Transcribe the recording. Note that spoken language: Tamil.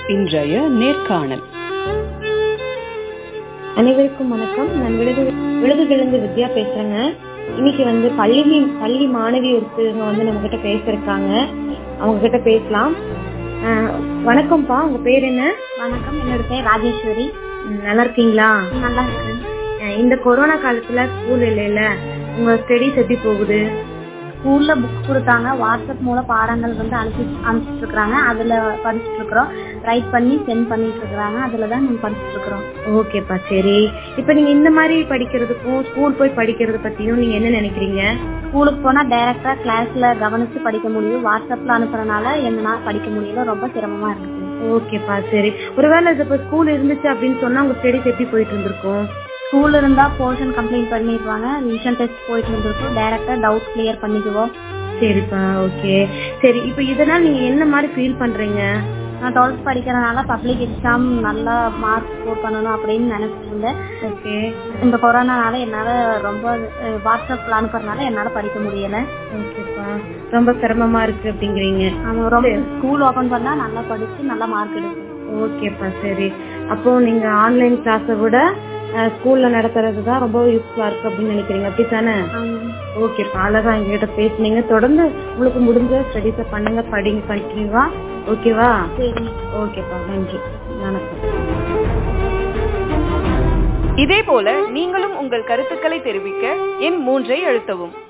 இன்றைய நேர்காணல் அனைவருக்கும் வணக்கம் நான் விழுது விழுதுகிழந்து வித்யா பேசுறேங்க இன்னைக்கு வந்து பள்ளி பள்ளி மாணவி ஒருத்தவங்க வந்து நம்ம கிட்ட பேசிருக்காங்க அவங்க கிட்ட பேசலாம் அஹ், வணக்கம்ப்பா உங்க பேர் என்ன வணக்கம் என்னோட பேர் ராஜேஸ்வரி ம், நல்லா இருக்கீங்களா நல்லா இருக்கேன் அஹ், இந்த கொரோனா காலத்துல ஸ்கூல் இல்லைல்ல உங்க ஸ்டடிஸ் எப்படி போகுது ஸ்கூல்ல புக் கொடுத்தாங்க வாட்ஸ்அப் மூலம் பாடங்கள் வந்து அனுப்பி அனுப்பிச்சிட்டு இருக்கிறாங்க அதுல படிச்சுட்டு இருக்கிறோம் ரைட் பண்ணி சென்ட் பண்ணிட்டு இருக்கிறாங்க அதுல தான் நம்ம படிச்சுட்டு இருக்கிறோம் ஓகேப்பா சரி இப்ப நீங்க இந்த மாதிரி படிக்கிறதுக்கும் ஸ்கூல் போய் படிக்கிறது பத்தியும் நீங்க என்ன நினைக்கிறீங்க ஸ்கூலுக்கு போனா டைரக்டா கிளாஸ்ல கவனிச்சு படிக்க முடியும் வாட்ஸ்அப்ல அனுப்புறதுனால என்னால படிக்க முடியல ரொம்ப சிரமமா இருக்குது ஓகேப்பா சரி ஒருவேளை இது இப்ப ஸ்கூல் இருந்துச்சு அப்படின்னு சொன்னா உங்க ஸ்டடிஸ் எப்படி போயிட்டு இருந்திருக்கும் ஸ்கூல்ல இருந்தா போர்ஷன் கம்ப்ளீட் பண்ணிடுவாங்க ரிவிஷன் டெஸ்ட் போயிட்டு இருந்திருக்கும் டைரக்டா டவுட் கிளியர் பண்ணிக்குவோம் சரிப்பா ஓகே சரி இப்போ இதனால நீங்க என்ன மாதிரி ஃபீல் பண்றீங்க நான் டுவெல்த் படிக்கிறதுனால பப்ளிக் எக்ஸாம் நல்லா மார்க் ஸ்கோர் பண்ணணும் அப்படின்னு நினைச்சிட்டு இருந்தேன் ஓகே இந்த கொரோனானால என்னால ரொம்ப அஹ், வாட்ஸ்அப்ல அனுப்புறதுனால என்னால படிக்க முடியல ஓகேப்பா ரொம்ப சிரமமா இருக்கு அப்படிங்கிறீங்க ஆமா, ரொம்ப ஸ்கூல் ஓபன் பண்ணா நல்லா படிச்சு நல்லா மார்க் எடுக்கும் ஓகேப்பா சரி அப்போ நீங்க ஆன்லைன் கிளாஸை விட ஸ்கூல்ல நடத்துறது தான் ரொம்ப யூஸ்ஃபுல்லா இருக்கு அப்படின்னு நினைக்கிறீங்க அப்படித்தானே ஓகேப்பா அழகா எங்ககிட்ட பேசுனீங்க தொடர்ந்து உங்களுக்கு முடிஞ்ச ஸ்டடிஸை பண்ணுங்க படிங்க கண்டினியூவா ஓகேவா சரி ஓகேப்பா நன்றி வணக்கம் இதேபோல நீங்களும் உங்கள் கருத்துக்களை தெரிவிக்க எண் மூன்றை அழுத்தவும்